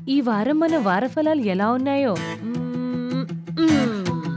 ఈ వారం మన వారఫలాలు ఎలా ఉన్నాయో మ్మ్, మ్మ్.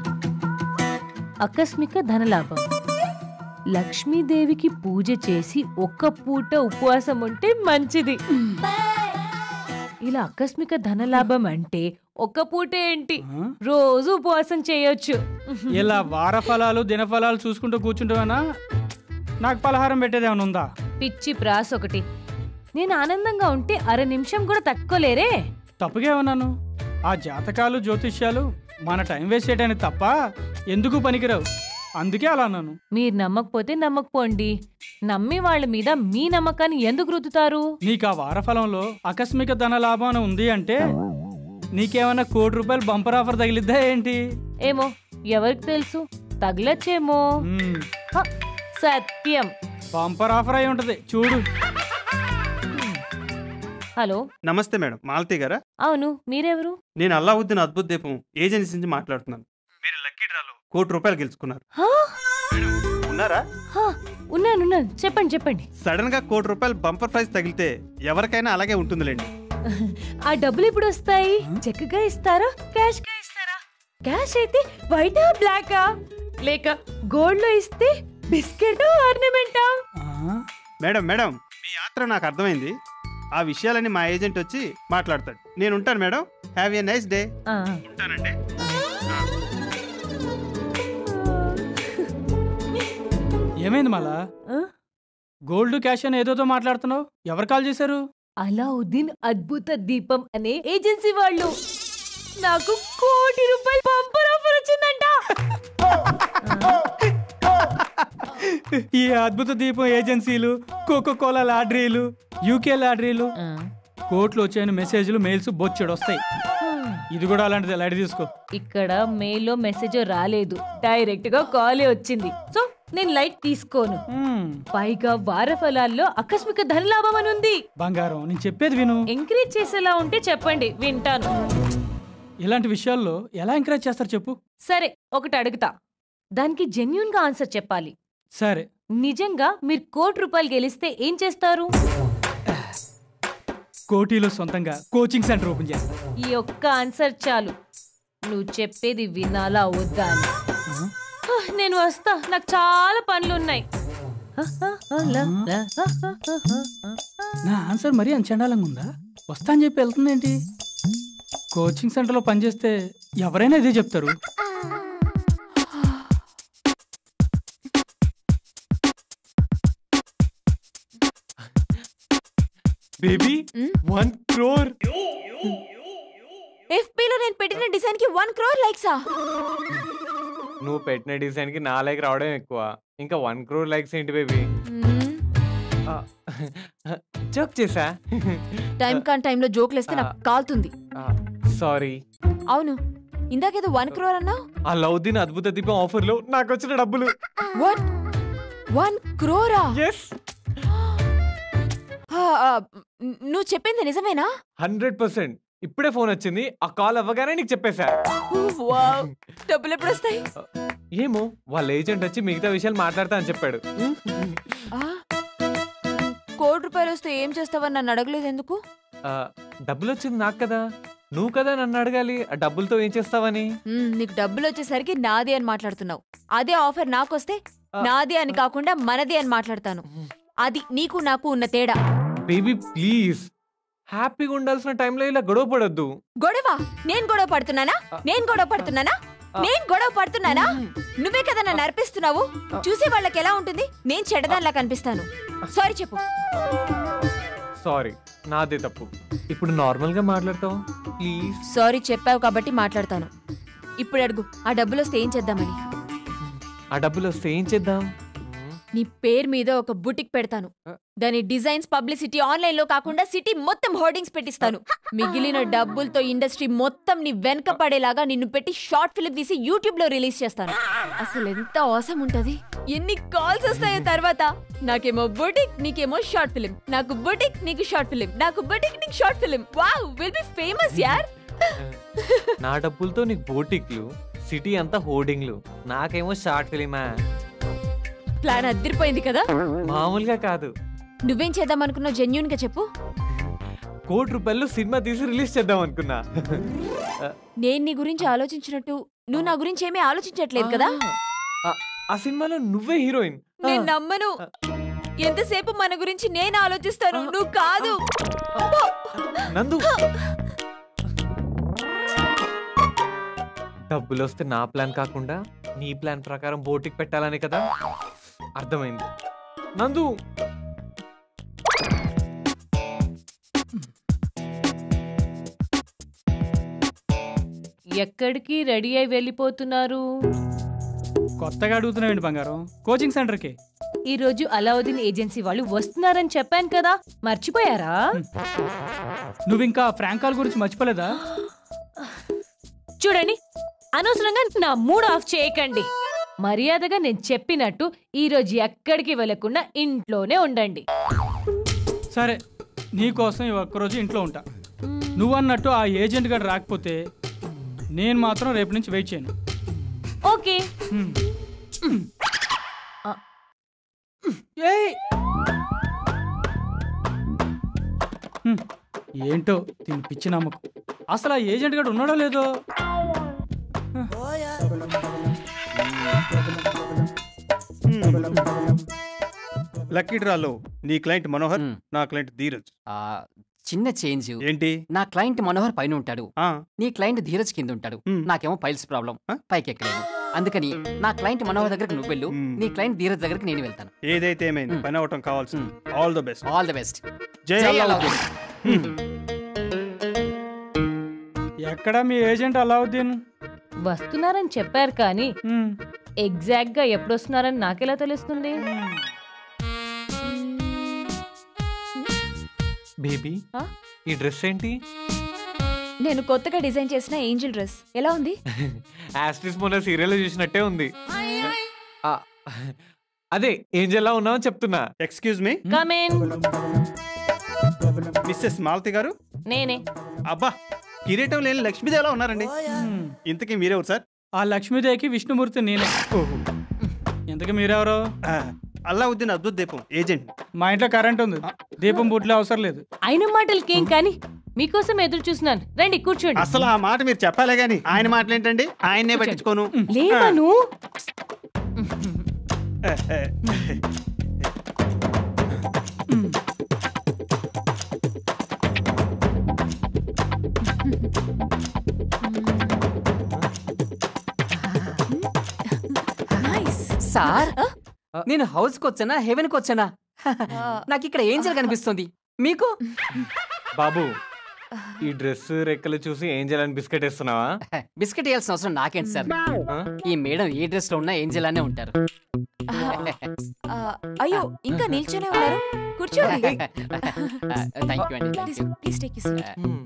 ఆకస్మిక ధనలాభం లక్ష్మీదేవికి పూజ చేసి ఒక్క పూట ఉపవాసం ఉంటే మంచిది ఇలా ఆకస్మిక ధనలాభం అంటే ఒక్క పూట ఏంటి ఆ? రోజు ఉపవాసం చేయొచ్చు ఇలా వార ఫలాలు దినఫలాలు చూసుకుంటూ కూర్చుంటావనా నాకు పలహారం పెట్టేది ఏమైనా ఉందా పిచ్చి ప్రాస్ ఒకటి నేను ఆనందంగా ఉంటే అర నిమిషం కూడా తట్టుకోలేరే తప్పుగా ఏమన్నాను ఆ జాతకాలు జ్యోతిష్యాలు మన టైం వేస్ట్ చేయడానికి తప్ప ఎందుకు పనికిరావు అందుకే అలా అన్నాను మీరు నమ్మకపోతే నమ్మకపోండి నమ్మి వాళ్ళ మీద మీ నమ్మకాన్ని ఎందుకు రుద్దుతారు నీకు ఆ వారఫలంలో ఆకస్మిక ధన లాభం అని ఉంది అంటే నీకేమైనా కోటి రూపాయలు బంపర్ ఆఫర్ తగిలిద్దా ఏంటి ఏమో ఎవరికి తెలుసు తగలచ్చేమో మ్మ్. హ, సత్యం బంపర్ ఆఫర్ అయి ఉంటది చూడు హలో నమస్తే మేడం మాలతి గారా అవును మీరెవరు నేను అల్లావుద్దీన్ అద్భుత దీపం ఏజెన్సీ నుంచి మాట్లాడుతున్నాను మీరు లక్కీ డ్రాలో కోటి రూపాయలు గెలుచుకున్నారు హా? ఉన్నారా హా, ఉన్నాను ఉన్నాను చెప్పండి చెప్పండి సడన్ గా కోటి రూపాయలు బంపర్ ప్రైజ్ తగిలితే ఎవరికైనా అలాగే ఉంటుందిలేండి ఆ డబ్బులు ఇప్పుడు వస్తాయి చెక్ గా ఇస్తారా క్యాష్ గా ఇస్తారా క్యాష్ అయితే వైటా బ్లాకా లేక గోల్డ్ లో ఇస్తే బిస్కెట్ ఆర్నమెంటా ఆ? మేడం మేడం మీ యాత్ర నాకు అర్థమైంది ఆ విషయాలన్నీ మా ఏజెంట్ వచ్చి మాట్లాడతాడు నేను ఉంటాను madam have a nice day ఆ. ఉంటానండి ఏమైంది మళ్ళా ఆ? గోల్డ్ క్యాష్ అని ఏదోతో మాట్లాడుతున్నావు ఎవరు కాల్ చేశారు అలావుద్దీన్ అద్భుత దీపం అనే ఏజెన్సీ వాళ్ళు నాకు కోటి రూపాయలు బంపర్ ఆఫర్ వచ్చిందంట ఈ అద్భుత దీపం ఏజెన్సీలు కోకో కోలా లాటరీలు యూకే లాటరీలు కోట్లు వచ్చాయని మెసేజ్లు మెయిల్స్ బొచ్చెడు వస్తాయి ఇది కూడా అలాంటిది లైట్ తీసుకో ఇక్కడ మెయిల్లో మెసేజ్ రాలేదు డైరెక్ట్ గా కాలే వచ్చింది సో నేను లైట్ తీసుకోను మ్మ్. పైగా వార ఫలాల్లో ఆకస్మిక ధనలాభం అని ఉంది బంగారం నేను చెప్పేది విను ఎంకరేజ్ చేసేలా ఉంటే చెప్పండి వింటాను ఇలాంటి విషయాల్లో ఎలా ఎంకరేజ్ చేస్తారు చెప్పు సరే ఒకటి అడుగుతా దానికి జెన్యున్ గా ఆన్సర్ చెప్పాలి సరే నిజంగా మీరు కోటి రూపాయలు గెలిస్తే ఏం చేస్తారు కోటిలో సొంతంగా కోచింగ్ సెంటర్ ఓపెన్ చేస్తా ఈ ఒక్క ఆన్సర్ చాలు నువ్వు చెప్పేది వినాలా వద్దా అని హ, నేను వస్తా నాకు చాలా పనులున్నాయి నా ఆన్సర్ మరీ అంత చండాలంగా ఉందా వస్తా అని చెప్పి వెళ్తుందేంటి కోచింగ్ సెంటర్లో పనిచేస్తే ఎవరైనా ఇదే చెప్తారు బేబీ వన్ క్రోర్ ఎఫ్బీలో నేను పెట్టిన డిజైన్ కి వన్ క్రోర్ లైక్సా నువ్వు పెట్టిన డిజైన్ కి నా లైక్ రావడం ఎక్కువ ఇంకా వన్ క్రోర్ లైక్స్ ఏంటి బేబీ జోక్ చేసా టైం కాన్ టైంలో జోకులు వేస్తే నాకు కాలుతుంది సారీ అవును ఇందాకేదో వన్ క్రోర్ అన్నావు ఆ లవ్ దిన్ అద్భుత దీపం ఆఫర్ లో నాకు వచ్చిన డబ్బులు వాట్ వన్ క్రోరా ఎస్ నువ్వు చెప్పింది నిజమేనా హండ్రెడ్ పర్సెంట్ ఇప్పుడే ఫోన్ వచ్చింది ఆ కాల్ అవ్వగానే నీకు చెప్పేశా వావ్, డబ్బులు ఎప్పుడు వస్తాయి ఏమో వాళ్ళ ఏజెంట్ వచ్చి మిగతా విషయాలు మాట్లాడతా అని చెప్పాడు ఆ, కోటి రూపాయలు వస్తే ఏం చేస్తావని నన్ను అడగలేదు ఎందుకు ఆ, డబ్బులు వచ్చింది నాకు కదా నువ్వు కదా నన్ను అడగాలి ఆ డబ్బులతో ఏం చేస్తావని మ్మ్, నీకు డబ్బులు వచ్చేసరికి నాది అని మాట్లాడుతున్నావు అదే ఆఫర్ నాకొస్తే నాది అని కాకుండా మనది అని మాట్లాడతాను అది నీకు నాకు ఉన్న తేడా బేబీ ప్లీజ్ హ్యాపీగా ఉండాల్సిన టైంలో ఇలా గొడవ పడొద్దు గొడవ నేను గొడవ పడుతున్నానా నేను గొడవ పడుతున్నానా నేను గొడవ పడుతున్నానా నువ్వే కదా నన్ను అర్పిస్తున్నావు చూసే వాళ్ళకి ఎలా ఉంటుంది నేను చెడ్డదానిలా కనిపిస్తాను సారీ చెప్పు సారీ నాదే తప్పు ఇప్పుడు నార్మల్ గా మాట్లాడతావు ప్లీజ్ సారీ చెప్పావు కాబట్టి మాట్లాడతాను ఇప్పుడు అడుగు ఆ డబ్బులు వస్తే ఏం చేద్దామని ఆ డబ్బులు వస్తే ఏం చేద్దాం నీ పేరు మీద ఒక బుటిక్ పెడతాను దాని డిజైన్స్ పబ్లిసిటీ ఆన్లైన్ లో కాకుండా సిటీ మొత్తం హోర్డింగ్స్ పెట్టిస్తాను మిగిలిన డబ్బులతో ఇండస్ట్రీ మొత్తం నీ వెనక పడేలాగా నిన్ను పెట్టి షార్ట్ ఫిల్మ్ తీసి యూట్యూబ్ లో రిలీజ్ చేస్తాను అసలు ఎంత అవసరం ఉంటది ఎన్ని కాల్స్ వస్తాయో తర్వాత నాకేమో బుటిక్ నీకేమో షార్ట్ ఫిల్మ్ నాకు బుటిక్ నీకు షార్ట్ ఫిల్మ్ నాకు బుటిక్ నీకు short film wow will be famous యార్ నా డబ్బులతో నీకు బోటిక్లు సిటీ అంతా హోర్డింగ్లు నాకేమో షార్ట్ ఫిలిమా ప్లాన్ అద్దరిపోయింది కదా మామూలుగా కాదు నువ్వేం చేద్దాం అనుకున్నావు జెన్యున్ గా చెప్పు కోటి రూపాయలు సినిమా తీసి రిలీజ్ చేద్దాం అనుకున్నా నేను నీ గురించి ఆలోచించినట్టు నువ్వు నా గురించి ఏమీ ఆలోచించట్లేదు కదా ఆ, ఆ సినిమాలో నువ్వే హీరోయిన్ నేను నమ్మను ఎంతసేపు మన గురించి నేను ఆలోచిస్తాను నువ్వు కాదు నందు డబ్బులు వస్తే నా ప్లాన్ కాకుండా నీ ప్లాన్ ప్రకారం బోటికి పెట్టాలని కదా అర్థమైంది నందు ఎక్కడికి రెడీ అయి వెళ్ళిపోతున్నారు కొత్తగా అడుగుతున్నావేంటి బంగారం కోచింగ్ సెంటర్కి ఈ రోజు అలావుద్దీన్ ఏజెన్సీ వాళ్ళు వస్తున్నారని చెప్పాను కదా మర్చిపోయారా నువ్వు ఇంకా ఫ్రాంక్ కాల్ గురించి మర్చిపోలేదా చూడండి అనవసరంగా నా మూడ్ ఆఫ్ చేయకండి మర్యాదగా నేను చెప్పినట్టు ఈ రోజు ఎక్కడికి వెళ్లకుండా ఇంట్లోనే ఉండండి సరే నీకోసం ఈ ఒక్కరోజు ఇంట్లో ఉంటా నువ్వు అన్నట్టు ఆ ఏజెంట్ గడు రాకపోతే నేను మాత్రం రేపు నుంచి వెయిట్ చేయను ఓకే హ్మ్. ఏయ్! హ్మ్. ఏంటో దీని పిచ్చి నమ్మకం అసలు ఆ ఏజెంట్ గడు ఉన్నాడో లేదో లక్కీ డ్రాలో నీ క్లయింట్ మనోహర్ మ్మ్. నా క్లయింట్ ధీరజ్ ఆ, చిన్న చేంజ్ ఏంటి నా క్లయింట్ మనోహర్ పైన ఉంటాడు ఆ నీ క్లయింట్ ధీరజ్ కింద ఉంటాడు మ్మ్. నాకేమో పైల్స్ ప్రాబ్లం ఆ? పైకి ఎక్కలేను అందుకని నా క్లయింట్ మనోహర్ దగ్గరికి నువ్వు వెళ్ళు మ్మ్. నీ క్లయింట్ ధీరజ్ దగ్గరికి నేను వెళ్తాను ఏదైతే ఏమైంది మ్మ్. పని అవటం కావాల్సింది all the best all the best జై జై అలావుద్దీన్. ఎక్కడ మీ ఏజెంట్ అలావుద్దీన్ వస్తున్నారని చెప్పారు కానీ హ్మ్. ఎగ్జాక్ట్ గా ఎప్పుడు వస్తున్నారని నాకెలా తెలుస్తుంది బేబీ ఆ? ఈ డ్రెస్ ఏంటి నేను కొత్తగా డిజైన్ చేసిన ఏంజిల్ డ్రెస్ ఎలా ఉంది యాస్టిస్ మొన్న సీరియల్ చూసినట్టే ఉంది ఆ, అదే ఏంజెల్లా ఉన్నావని చెప్తున్నా excuse me come in Mrs Malathi గారు నేనే అబ్బా కిరీటం లేని లక్ష్మీదేవిలా ఉన్నారండి హ్మ్. ఇంతకీ మీరెవరు సార్ ఆ లక్ష్మీదేవికి విష్ణుమూర్తి నేనే ఇంతకీ మీరెవరు ఆ, అల్లావుద్దీన్ అబ్దుల్ దీపం ఏజెంట్ మా ఇంట్లో కరెంట్ ఉంది దీపం బుడ్లు అవసరం లేదు అయిన మాటలకేం కానీ మీకోసం ఎదురు చూస్తున్నాను రండి కూర్చోండి అసలు ఆ మాట మీరు చెప్పాలే గాని ఆయన మాటలు ఏంటండి ఆయన్నే పట్టించుకోను లేవను సార్ నేను హౌస్ కి వచ్చానా హెవెన్ కి వచ్చానా నాకు ఇక్కడ ఏంజల్ కనిపిస్తుంది మీకు బాబు ఈ డ్రెస్ రెక్కలు చూసి ఏంజల్ అని బిస్కెట్ ఇస్తున్నావా బిస్కెట్ వేయాల్సిన అవసరం నాకేంటి సార్ ఆ? ఈ మేడం ఏ డ్రెస్ లో ఉన్నా ఏంజల్ అనే ఉంటారు ఆ, అయ్యో ఇంకా నిల్చొనే ఉన్నారు కూర్చోండి థ్యాంక్ యూ అండి thank please you please take you హ్మ్.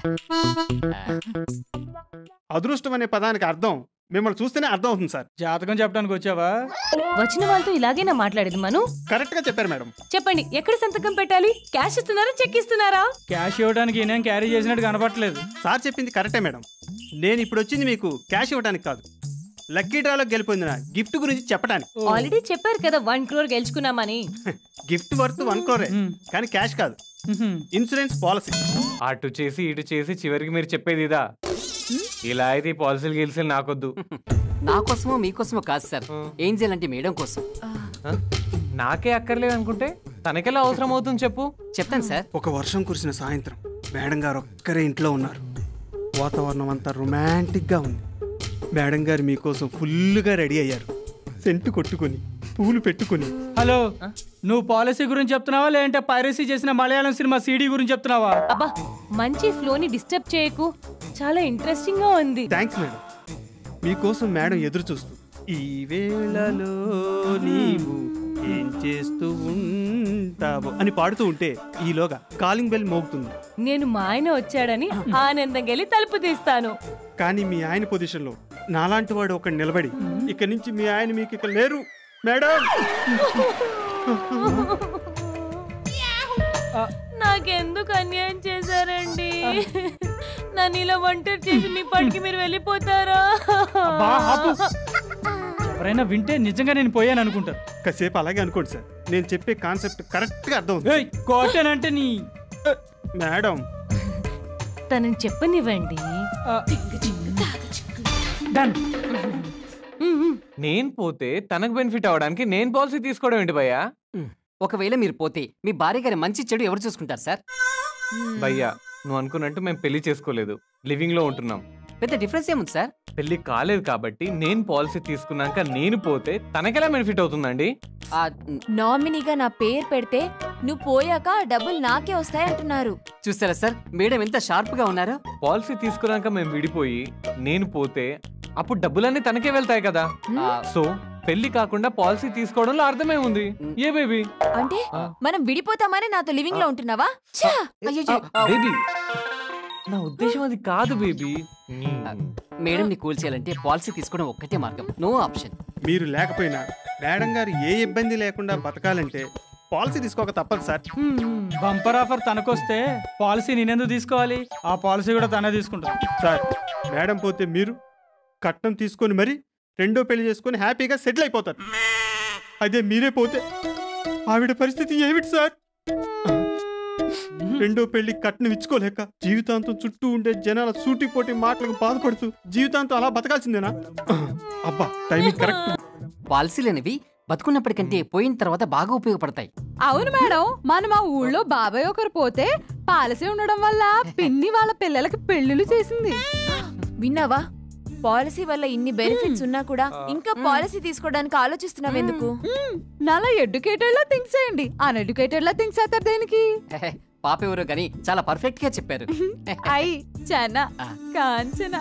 అదృష్టం అనే పదానికి అర్థం మిమ్మల్ని చూస్తేనే అర్థం అవుతుంది సార్ జాతకం చెప్పడానికి వచ్చావా వచ్చిన వాళ్ళతో ఇలాగేనా మాట్లాడేది మను కరెక్ట్ గా చెప్పారు మేడం చెప్పండి ఎక్కడ సంతకం పెట్టాలి క్యాష్ ఇస్తున్నారా చెక్ ఇస్తున్నారా క్యాష్ ఇవ్వడానికి ఈయనేం క్యారీ చేసినట్టు కనపట్లేదు సార్ చెప్పింది కరెక్టే మేడం నేను ఇప్పుడు వచ్చింది మీకు క్యాష్ ఇవ్వడానికి కాదు లక్కీ డ్రాలో గెలిపొందిన గిఫ్ట్ గురించి చెప్పడానికి ఆల్రెడీ చెప్పారు కదా వన్ క్రోర్ గెలుచుకున్నామని గిఫ్ట్ వర్త్ వన్ క్రోరే మ్మ్. కానీ క్యాష్ కాదు హ్మ్. ఇన్సూరెన్స్ పాలసీ అటు చేసి ఇటు చేసి చివరికి మీరు చెప్పేది ఇదా ఇలా అయితే ఈ పాలసీలు గెలిసీలు నాకొద్దు నా కోసమో మీకోసమో కాదు సార్ ఏంజల్ అంటే మేడం కోసం ఆ? నాకే అక్కర్లేదు అనుకుంటే తనకెలా అవసరం అవుతుంది చెప్పు చెప్తాను సార్ ఒక వర్షం కురిసిన సాయంత్రం మేడం గారు ఒక్కరే ఇంట్లో ఉన్నారు వాతావరణం అంతా రొమాంటిక్ గా ఉంది మేడం గారు మీకోసం ఫుల్గా రెడీ అయ్యారు సెంటు కొట్టుకొని పూలు పెట్టుకొని హలో నువ్వు పాలసీ గురించి చెప్తున్నావా లేదంటే పైరసీ చేసిన మలయాళం సినిమా సీడీ గురించి చెప్తున్నావా అబ్బా మంచి ఫ్లోని డిస్టర్బ్ చేయకు చాలా ఇంట్రెస్టింగ్ గా ఉంది థ్యాంక్స్ మేడం మీకోసం మేడం ఎదురు చూస్తూ ఈ వేళలో నీవు ఏం చేస్తూ ఉంటావో అని పాడుతూ ఉంటే ఈలోగా కాలింగ్ బెల్ మోగుతుంది నేను మా ఆయన వచ్చాడని ఆనందంగా వెళ్ళి తలుపు తీస్తాను కానీ మీ ఆయన పొజిషన్లో నాలాంటి వాడు ఒక నిలబడి ఇక్కడి నుంచి మీ ఆయన మీకు ఇక్కడ లేరు మేడం నాకెందుకు అన్యాయం చేశారండి నన్ను ఇలా ఒంటరి చేసి మీ పడికి మీరు వెళ్ళిపోతారా అబ్బా, ఆపు. ఎవరైనా వింటే నిజంగా నేను పోయాను అనుకుంటారు కాసేపు అలాగే అనుకోండి సార్ నేను చెప్పే కాన్సెప్ట్ కరెక్ట్గా అర్థం అవుతుంది ఏయ్ కోటనంటే నీ మేడం తనని చెప్పనివ్వండి డన్ నేను పోతే తనకు బెనిఫిట్ అవ్వడానికి నేను పాలసీ తీసుకోవడం ఏంటి భయ్యా ఒకవేళ మీరు పోతే మీ భార్య గారి మంచి చెడు ఎవరు చూసుకుంటారు సార్ భయ్యా నువ్వు అనుకున్నట్టు మేము పెళ్లి చేసుకోలేదు లివింగ్ లో ఉంటున్నాం పెద్ద డిఫరెన్స్ ఏముంది సార్ పెళ్లి కాలేదు కాబట్టి నేను పాలసీ తీసుకున్నాక నేను పోతే తనకెలా బెనిఫిట్ అవుతుందండి ఆ, నామినీగా నా పేరు పెడితే నువ్వు పోయాక ఆ డబ్బులు నాకే వస్తాయి అంటున్నారు చూసారా సార్ మేడం ఎంత షార్ప్ గా ఉన్నారు పాలసీ తీసుకున్నాక మేము విడిపోయి నేను పోతే అప్పుడు డబ్బులన్నీ తనకే వెళ్తాయి కదా ఆ, సో పెళ్లి కాకుండా పాలసీ తీసుకోవడంలో అర్థమే ఉంది ఏ బేబీ అంటే ఆ. మనం విడిపోతామని నాతో లివింగ్ లో ఉంటున్నావా ఛా! అయ్యయ్యో, ఆ, బేబీ నా ఉద్దేశం అది కాదు బేబీ మేడం ని కూల్ చేయాలంటే పాలసీ తీసుకోవడం ఒక్కటే మార్గం నో ఆప్షన్ మీరు లేకపోయినా మేడం గారు ఏ ఇబ్బంది లేకుండా బతకాలంటే పాలసీ తీసుకోక తప్పదు సార్ బంపర్ ఆఫర్ తనకొస్తే పాలసీ నేనెందుకు తీసుకోవాలి ఆ పాలసీ కూడా తనే తీసుకుంటాను సార్ మేడం పోతే మీరు కట్నం తీసుకొని మరి రెండో పెళ్లి చేసుకొని హ్యాపీగా సెటిల్ అయిపోతారు అదే మీరే పోతే ఆవిడ పరిస్థితి ఏమిటి సార్ రెండో పెళ్లి కట్నం ఇచ్చుకోలేక జీవితాంతం చుట్టూ ఉండే జనాల సూటిపోటి మాటలకు బాధపడుతూ జీవితాంతం అలా బతకాల్సిందేనా అబ్బా టైమింగ్ కరెక్ట్ పాలసీలు అనేవి బతుకున్నప్పటికంటే పోయిన తర్వాత బాగా ఉపయోగపడతాయి అవును మేడం మనం ఆ ఊళ్ళో బాబాయ్ ఒకరు పోతే పాలసీ ఉండడం వల్ల పిన్ని వాళ్ళ పిల్లలకి పెళ్లిళ్ళు చేసింది విన్నావా పాలసీ వల్ల ఇన్ని బెనిఫిట్స్ ఉన్నా కూడా ఇంకా పాలసీ తీసుకోవడానికి ఆలోచిస్తున్నావు ఎందుకు మ్మ్. నాలా ఎడ్యుకేటెడ్ లా థింక్స్ చేయండి అన్ఎడ్యుకేటెడ్ లా థింక్స్ అవుతారు దేనికి హెహె, పాప ఎవరో గాని చాలా పర్ఫెక్ట్ గా చెప్పారు ఐ చన ఆ. కాంచన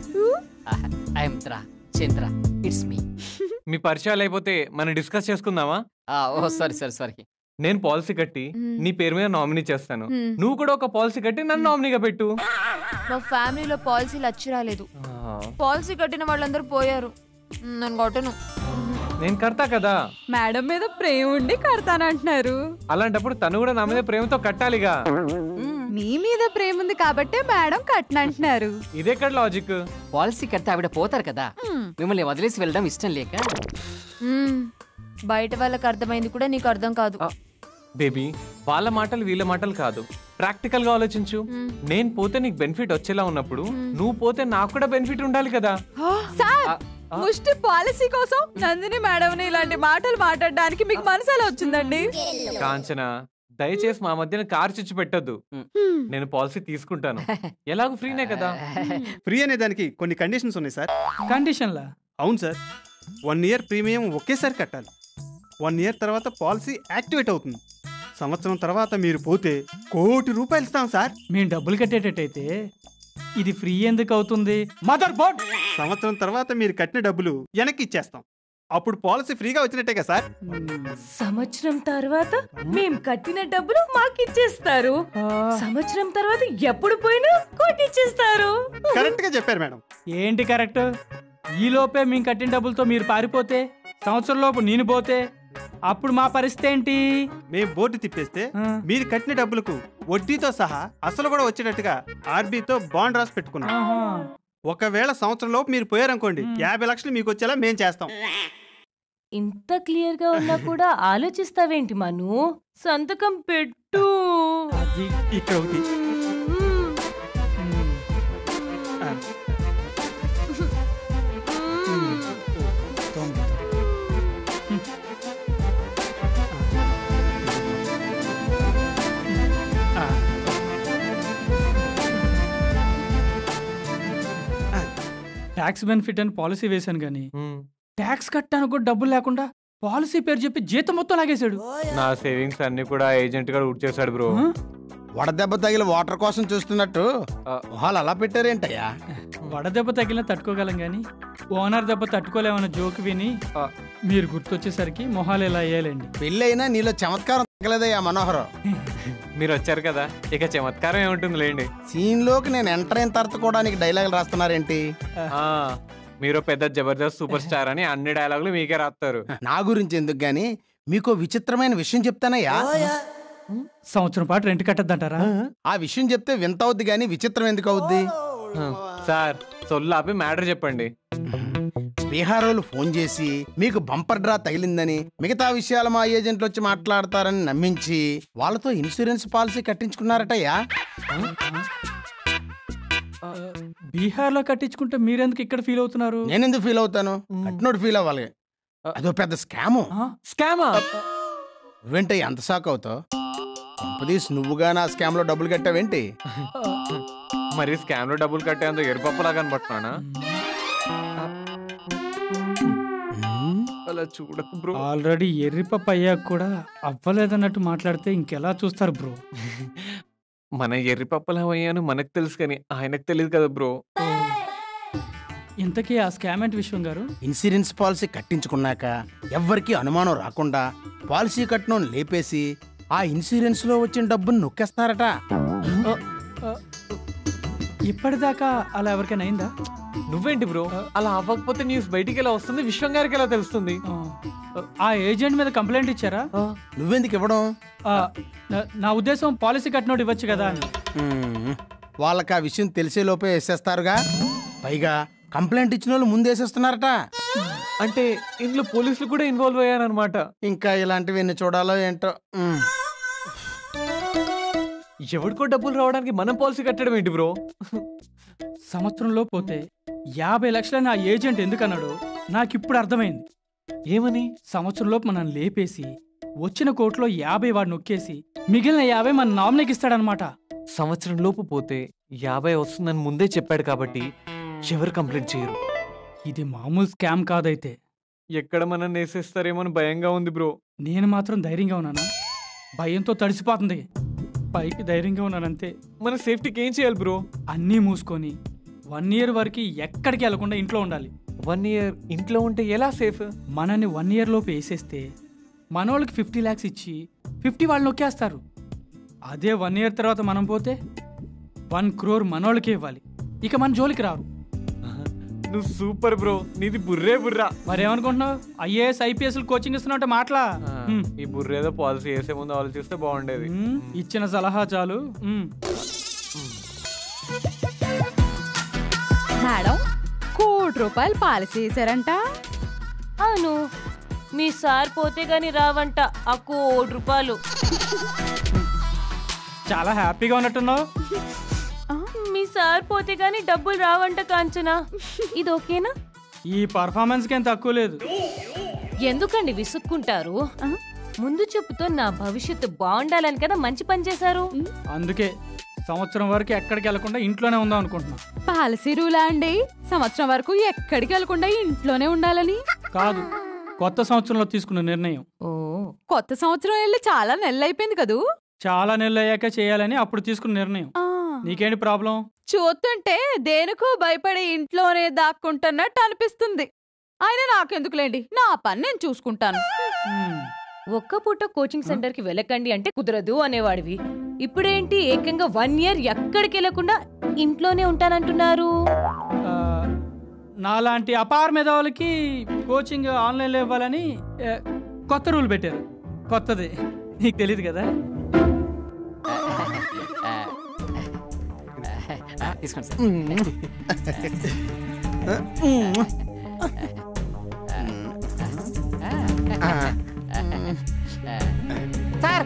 ఐఎమ్ త్రా చంద్ర ఇట్స్ మీ మీ పరిచయాలు అయిపోతే మనం డిస్కస్ చేసుకుందామా ఓ సారీ సారీ సారీ నేను పాలసీ కట్టి మ్మ్. నీ పేరు మీద నామినీ చేస్తాను మ్మ్. నువ్వు కూడా ఒక పాలసీ కట్టి నన్ను నామినీగా పెట్టు మా ఫ్యామిలీలో పాలసీలు వచ్చి రాలేదు పాలసీ కట్టిన వాళ్ళందరూ పోయారు మ్, నేను కొట్టను నేను కడతా కదా మేడం మీద ప్రేమ ఉండి కడతానంటున్నారు అలాంటప్పుడు తను కూడా నా మీద ప్రేమతో కట్టాలిగా మీ మీద ప్రేమ ఉంది కాబట్టే మేడం కట్టనంటున్నారు ఇదెక్కడ లాజిక్ పాలసీ కడితే ఆవిడ పోతారు కదా మ్మ్. మిమ్మల్ని వదిలేసి వెళ్ళడం ఇష్టం లేక మ్, బయట వాళ్ళకి అర్థమైంది కూడా నీకు అర్థం కాదు ఆ, బేబీ వాళ్ళ మాటలు వీళ్ళ మాటలు కాదు ప్రాక్టికల్ గా ఆలోచించు మ్. నేను పోతే నీకు బెనిఫిట్ వచ్చేలా ఉన్నప్పుడు నువ్వు పోతే నాకు కూడా బెనిఫిట్ ఉండాలి కదా సార్ ఆ, ఆ. ముష్టి పాలసీ కోసం నందిని మేడం ఇలాంటి మాటలు మాట్లాడడానికి మీకు మనసు ఎలా వచ్చిందండి కాంచన దయచేసి మా మధ్యన కార్ చిచ్చు పెట్టొద్దు నేను పాలసీ తీసుకుంటాను ఎలాగో ఫ్రీనే కదా ఫ్రీ అనే దానికి కొన్ని కండిషన్స్ ఉన్నాయి సార్ కండిషన్లా అవును సార్ వన్ ఇయర్ ప్రీమియం ఒకేసారి కట్టాలి వన్ ఇయర్ తర్వాత పాలసీ యాక్టివేట్ అవుతుంది సంవత్సరం తర్వాత మీరు పోతే కోటి రూపాయలు ఇస్తాం సార్ మేము డబ్బులు కట్టేటట్టయితే ఇది ఫ్రీ ఎందుకు అవుతుంది మదర్ బోర్డ్ సంవత్సరం తర్వాత మీరు కట్టిన డబ్బులు వెనక్కి ఇచ్చేస్తాం అప్పుడు పాలసీ ఫ్రీగా వచ్చినట్టేగా సార్ సంవత్సరం తర్వాత మేం కట్టిన డబ్బులు మాకిచ్చేస్తారు సంవత్సరం తర్వాత ఎప్పుడు పోయినా కొట్టిచ్చేస్తారు కరెక్ట్ గా చెప్పారు మేడం ఏంటి కరెక్ట్ ఈ లోపే మేము కట్టిన డబ్బులతో మీరు పారిపోతే సంవత్సరం లోపు నేను పోతే అప్పుడు మా పరిస్థితి ఏంటి మేము బోర్డు తిప్పేస్తే ఆ. మీరు కట్టిన డబ్బులకు వడ్డీతో సహా అసలు కూడా వచ్చేటట్టుగా ఆర్బీతో బాండ్ రాసి పెట్టుకున్నాం ఆహా. ఒకవేళ సంవత్సరం లోపు మీరు పోయారనుకోండి యాభై లక్షలు మీకు వచ్చేలా మేము చేస్తాం ఇంత క్లియర్ గా ఉన్నా కూడా ఆలోచిస్తావేంటి మను సంతకం పెట్టు అది ఇక్కడ ఒకటి మ్మ్. ఆ, తొంభై. ఆ. ట్యాక్స్ బెనిఫిట్ అని పాలసీ వేశాను కానీ మ్మ్. ట్యాక్స్ కట్టానికి కూడా డబ్బులు లేకుండా పాలసీ పేరు చెప్పి జీతం మొత్తం లాగేశాడు నా సేవింగ్స్ అన్ని కూడా ఏజెంట్ గా చేశాడు బ్రో ఆ? వడదెబ్బ తగిలి వాటర్ కోసం చూస్తున్నట్టు ఆ. మొహాలు అలా పెట్టారేంటయ్యా వడదెబ్బ తగిలిన తట్టుకోగలం కానీ ఓనర్ దెబ్బ తట్టుకోలేమన్న జోక్ విని ఆ. మీరు గుర్తొచ్చేసరికి మొహాలు ఇలా అయ్యాలండి పెళ్ళైనా నీలో చమత్కారం తగ్గలేదయ్యా మనోహరం మీరు వచ్చారు కదా ఇక చమత్కారం ఏముంటుంది లేండి సీన్లోకి నేను ఎంటర్ అయిన తర్వాత కూడా నీకు డైలాగులు రాస్తున్నారేంటి ఆ, మీరు పెద్ద జబర్దస్త్ సూపర్ స్టార్ అని అన్ని డైలాగులు మీకే రాస్తారు నా గురించి ఎందుకు గాని మీకు విచిత్రమైన విషయం చెప్తానయ్యా సంవత్సరం పాటు రెంట్ కట్టద్దంటారా ఆ విషయం చెప్తే వింత అవుద్ది గాని విచిత్రం ఎందుకు అవుద్ది సార్ సొల్లు ఆపి మ్యాటర్ చెప్పండి బీహార్ వాళ్ళు ఫోన్ చేసి మీకు బంపర్ డ్రా తగిలిందని మిగతా విషయాలు మా ఏజెంట్లు వచ్చి మాట్లాడతారని నమ్మించి వాళ్ళతో ఇన్సూరెన్స్ పాలసీ కట్టించుకున్నారటయ్యా బీహార్లో కట్టించుకుంటే మీరెందుకు ఇక్కడ ఫీల్ అవుతున్నారు నేనెందుకు ఫీల్ అవుతాను కట్టినోడు ఫీల్ అవ్వాలి అదో పెద్ద స్కాము స్కామా నువ్వేంటే ఎంత షాక్ అవుతావు కంపెనీస్ నువ్వుగా నా స్కామ్ లో డబ్బులు కట్టావేంటి మరి స్కామ్ లో డబ్బులు కట్టేందుకు ఎరుపప్పలా కనబడుతున్నానా అలా చూడకు బ్రో ఆల్రెడీ ఎర్రిపప్ప అయ్యాక కూడా అవ్వలేదన్నట్టు మాట్లాడితే ఇంకెలా చూస్తారు బ్రో మన ఎర్రిపప్పలా అయ్యాను మనకు తెలుసు కానీ ఆయనకు తెలియదు కదా బ్రో ఇంతకీ ఆ స్కామ్ ఏంటి విశ్వం గారు ఇన్సూరెన్స్ పాలసీ కట్టించుకున్నాక ఎవ్వరికీ అనుమానం రాకుండా పాలసీ కట్టినోని లేపేసి ఆ ఇన్సూరెన్స్ లో వచ్చిన డబ్బును నొక్కేస్తారట ఇప్పటిదాకా అలా ఎవరికైనా అయిందా నువ్వేంటి బ్రో అలా అవ్వకపోతే న్యూస్ బయటికి ఎలా వస్తుంది విశ్వం గారికి ఎలా తెలుస్తుంది ఆ, ఆ ఏజెంట్ మీద కంప్లైంట్ ఇచ్చారా నువ్వెందుకు ఇవ్వడం ఆ, నా- నా ఉద్దేశం పాలసీ కట్టినోడు ఇవ్వచ్చు కదా అని మ్మ్. వాళ్ళకి ఆ విషయం తెలిసే లోపే వేసేస్తారుగా పైగా కంప్లైంట్ ఇచ్చిన వాళ్ళు ముందు వేసేస్తున్నారట అంటే ఇందులో పోలీసులు కూడా ఇన్వాల్వ్ అయ్యారనమాట ఇంకా ఇలాంటివి ఎన్ని చూడాలో ఏంటో మ్మ్. ఎవరికో డబ్బులు రావడానికి మనం పాలసీ కట్టడం ఏంటి బ్రో సంవత్సరంలో పోతే యాభై లక్షలని ఆ ఏజెంట్ ఎందుకన్నాడు నాకు ఇప్పుడు అర్థమైంది ఏమని సంవత్సరంలోపు మనం లేపేసి వచ్చిన కోట్లో యాభై వాడు నొక్కేసి మిగిలిన యాభై మన నామినీకి ఇస్తాడనమాట సంవత్సరం లోపు పోతే యాభై వస్తుందని ముందే చెప్పాడు కాబట్టి ఎవరు కంప్లైంట్ చేయరు ఇది మామూలు స్కామ్ కాదైతే ఎక్కడ మనం నేసేస్తారేమో అని భయంగా ఉంది బ్రో నేను మాత్రం ధైర్యంగా ఉన్నానా భయంతో తడిసిపోతుంది పైకి ధైర్యంగా ఉన్నానంతే మన సేఫ్టీకి ఏం చేయాలి బ్రో అన్నీ మూసుకొని వన్ ఇయర్ వరకు ఎక్కడికి వెళ్లకుండా ఇంట్లో ఉండాలి వన్ ఇయర్ ఇంట్లో ఉంటే ఎలా సేఫ్ మనల్ని వన్ ఇయర్ లోపు వేసేస్తే మనోళ్ళకి ఫిఫ్టీ ల్యాక్స్ ఇచ్చి ఫిఫ్టీ వాళ్ళు నొక్కేస్తారు అదే వన్ ఇయర్ తర్వాత మనం పోతే వన్ క్రోర్ మనోళ్ళకే ఇవ్వాలి ఇక మన జోలికి రారు నువ్వు సూపర్ బ్రో నీది బుర్రే బుర్రా మరేమనుకుంటున్నావు ఐఏఎస్ ఐపీఎస్ కోచింగ్ ఇస్తున్నట్టు మాటలా హ్మ్. ఈ బుర్రేదో పాలసీ వేసే ముందు ఆలోచిస్తే బాగుండేది హ్మ్, ఇచ్చిన సలహా చాలు హ్మ్. మేడం కోటి రూపాయలు పాలసీ వేసారంట అవును మీ సార్ పోతే గాని రావంట ఆ కోటి రూపాయలు చాలా హ్యాపీగా ఉన్నట్టున్నావు మీ సార్ పోతే గాని డబ్బులు రావంట కాంచనా ఇది ఓకేనా ఈ పర్ఫార్మెన్స్కి ఏం తక్కువ లేదు ఎందుకండి విసుక్కుంటారు ముందు చెప్పుతో నా భవిష్యత్తు బాగుండాలని కదా మంచి పని చేశారు అందుకే సంవత్సరం వరకు ఎక్కడికి వెళ్లకుండా ఇంట్లోనే ఉందాం అనుకుంటున్నా పాలసీ రూలా అండి సంవత్సరం వరకు ఎక్కడికి వెళ్లకుండా ఇంట్లోనే ఉండాలని కాదు కొత్త సంవత్సరంలో తీసుకున్న నిర్ణయం ఓ కొత్త సంవత్సరం వెళ్ళి చాలా నెలలు అయిపోయింది కదూ చాలా నెలలు అయ్యాక చేయాలని అప్పుడు తీసుకున్న నిర్ణయం ఆ, నీకేంటి ప్రాబ్లం చూస్తుంటే దేనికో భయపడి ఇంట్లోనే దాక్కుంటున్నట్టు అనిపిస్తుంది అయినా నాకెందుకులేండి నా పని నేను చూసుకుంటాను హ్మ్. ఒక్క పూట కోచింగ్ సెంటర్ కి వెళ్ళకండి అంటే కుదరదు అనేవాడివి ఇప్పుడేంటి ఏకంగా వన్ ఇయర్ ఎక్కడికి వెళ్ళకుండా ఇంట్లోనే ఉంటానంటున్నారు ఆ, నాలాంటి అపార మేధావులకి కోచింగ్ ఆన్లైన్లో ఇవ్వాలని ఆ, కొత్త రూల్ పెట్టారు కొత్తది నీకు తెలియదు కదా తీసుకోండి సార్ సార్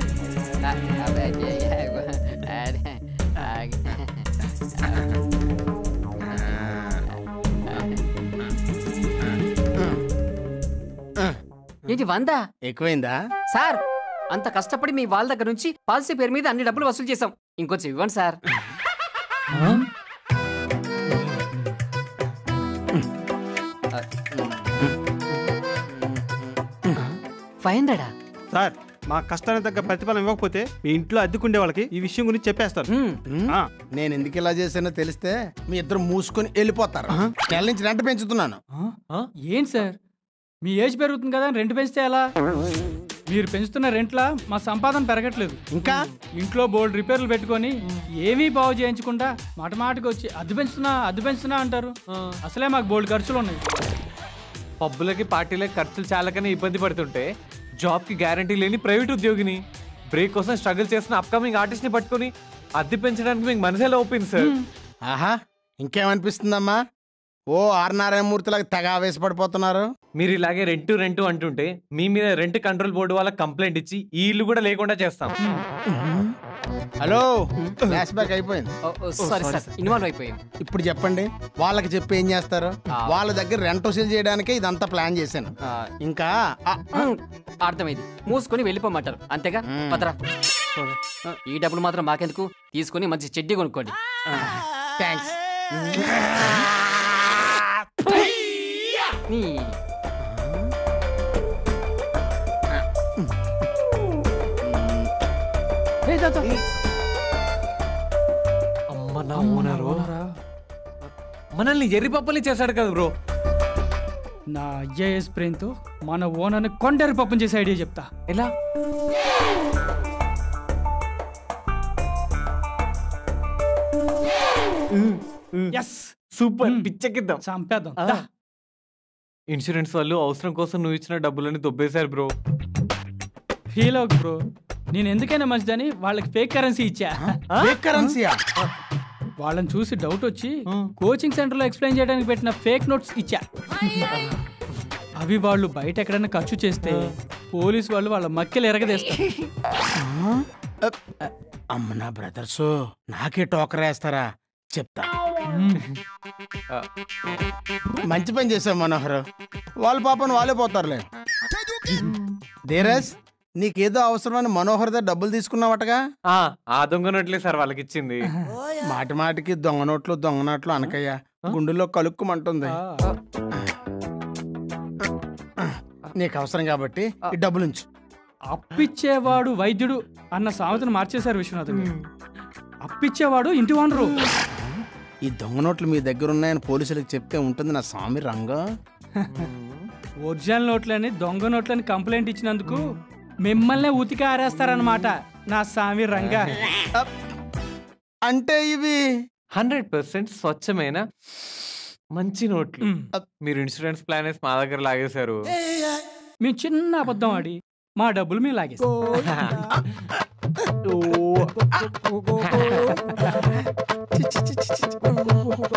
ఏంటి వందా ఎక్కువైందా సార్ అంత కష్టపడి మీ వాళ్ళ దగ్గర నుంచి పాలసీ పేరు మీద అన్ని డబ్బులు వసూలు చేసాం ఇంకొంచెం ఇవ్వండి సార్ ఫైవ్ హండ్రెడా సార్ మా కష్టానికి తగ్గ ప్రతిఫలం ఇవ్వకపోతే మీ ఇంట్లో అద్దెకుండే వాళ్ళకి ఈ విషయం గురించి చెప్పేస్తారు మ్మ్. ఆ. నేను ఎందుకు ఇలా చేశానో తెలిస్తే మీ ఇద్దరు మూసుకొని వెళ్ళిపోతారు నెల నుంచి రెంట పెంచుతున్నాను ఆ? ఏంటి సార్ మీ ఏజ్ పెరుగుతుంది కదా అని రెంట్ పెంచితే ఎలా మీరు పెంచుతున్న రెంట్లా మా సంపాదన పెరగట్లేదు ఇంకా ఇంట్లో బోల్డ్ రిపేర్లు పెట్టుకొని ఏమీ బాగు చేయించకుండా మాట మాటకు వచ్చి అద్దె పెంచుతున్నా అద్దె పెంచుతున్నా అంటారు అసలే మాకు బోల్డ్ ఖర్చులు ఉన్నాయి పబ్బులకి పార్టీలకి ఖర్చులు చాలకనే ఇబ్బంది పడుతుంటే జాబ్కి గ్యారంటీ లేని ప్రైవేట్ ఉద్యోగిని బ్రేక్ కోసం స్ట్రగుల్ చేస్తున్న అప్కమింగ్ ఆర్టిస్ట్ని పట్టుకొని అద్దె పెంచడానికి మీకు మనసేలా ఒప్పింది సార్ ఆహా ఇంకేమనిపిస్తుందమ్మా ఓ ఆర్ నారాయణమూర్తిలాగా తెగ ఆవేశపడిపోతున్నారు మీరు ఇలాగే రెంట్ రెంట్ అంటుంటే మీ మీద రెంట్ కంట్రోల్ బోర్డు వాళ్ళకి కంప్లైంట్ ఇచ్చి ఈ ఇల్లు కూడా లేకుండా చేస్తాం హలో ఫ్లాష్ బ్యాక్ అయిపోయింది సారీ సార్ ఇన్వాల్వ్ అయిపోయాం ఇప్పుడు చెప్పండి వాళ్ళకి చెప్పి ఏం చేస్తారు ఆ. వాళ్ళ దగ్గర రెంట్ వసూలు చేయడానికే ఇదంతా ప్లాన్ చేశాను ఆ, ఇంకా ఆ, ఉమ్, అర్థమైంది మూసుకొని వెళ్ళిపోమంటారు అంతేగా మ్మ్. పదరా ఆ, ఈ డబ్బులు మాత్రం మాకెందుకు తీసుకొని మంచి చెడ్డీ కొనుక్కోండి థ్యాంక్స్ నీ అమ్మ నా ఓనరు మనల్ని ఎర్రి పప్పల్ని చేశాడు కదా బ్రో నా ఐఏఎస్ బ్రెయిన్తో మన ఓనర్ని కొండరి పప్పం చేసే ఐడియా చెప్తా ఎలా ఎస్ సూపర్ మ్మ్. పిచ్చెక్కిద్దాం చంపేద్దాం ఆ. దా. ఇన్సూరెన్స్ వాళ్ళు అవసరం కోసం నువ్వు ఇచ్చిన డబ్బులని దొబ్బేశారు బ్రో ఫీల్ అవ్వకు బ్రో నేను ఎందుకైనా మంచిదని వాళ్ళకి ఫేక్ కరెన్సీ ఇచ్చా ఫేక్ కరెన్సీయా వాళ్ళని చూసి డౌట్ వచ్చి Hmm. కోచింగ్ సెంటర్ లో ఎక్స్ప్లెయిన్ చేయడానికి పెట్టిన ఫేక్ నోట్స్ ఇచ్చా అవి వాళ్ళు బయట ఎక్కడైనా ఖర్చు చేస్తే పోలీస్ వాళ్ళు వాళ్ళ మక్కెలు ఎరగదేస్తారు అమ్మ నా బ్రదర్స్ నాకే టోకర్ వేస్తారా చెప్తా ఆ. మంచి పని చేశావు మనోహర్ వాళ్ళ పాపను వాళ్ళే పోతారులే ధీరజ్ నీకేదో అవసరమని మనోహర్ దగ్గర డబ్బులు తీసుకున్నావటగా ఆ, ఆ దొంగ నోట్లే సార్ వాళ్ళకి ఇచ్చింది మాటి మాటికి దొంగ నోట్లు దొంగ నోట్లు అనకయ్య గుండెల్లో కలుక్కుమంటుంది నీకు అవసరం కాబట్టి ఈ డబ్బులు ఉంచు అప్పిచ్చేవాడు వైద్యుడు అన్న సామెతను మార్చేశారు విశ్వనాథ్ గారు అప్పిచ్చేవాడు ఇంటి ఓనరు ఈ దొంగ నోట్లు మీ దగ్గర ఉన్నాయని పోలీసులకు చెప్తే ఉంటుంది నా స్వామి రంగా ఒరిజినల్ నోట్లని దొంగ నోట్లని కంప్లైంట్ ఇచ్చినందుకు మిమ్మల్నే ఉతికి ఆరేస్తారనమాట నా సామి రంగా అంటే ఇవి హండ్రెడ్ పర్సెంట్ స్వచ్ఛమైన మంచి నోట్లు మ్. మీరు ఇన్సూరెన్స్ ప్లాన్ వేసి మా దగ్గర లాగేశారు మేము చిన్న అబద్ధం ఆడి మా డబ్బులు మేము లాగేస్తాం చి, చి, చి, చి, చి.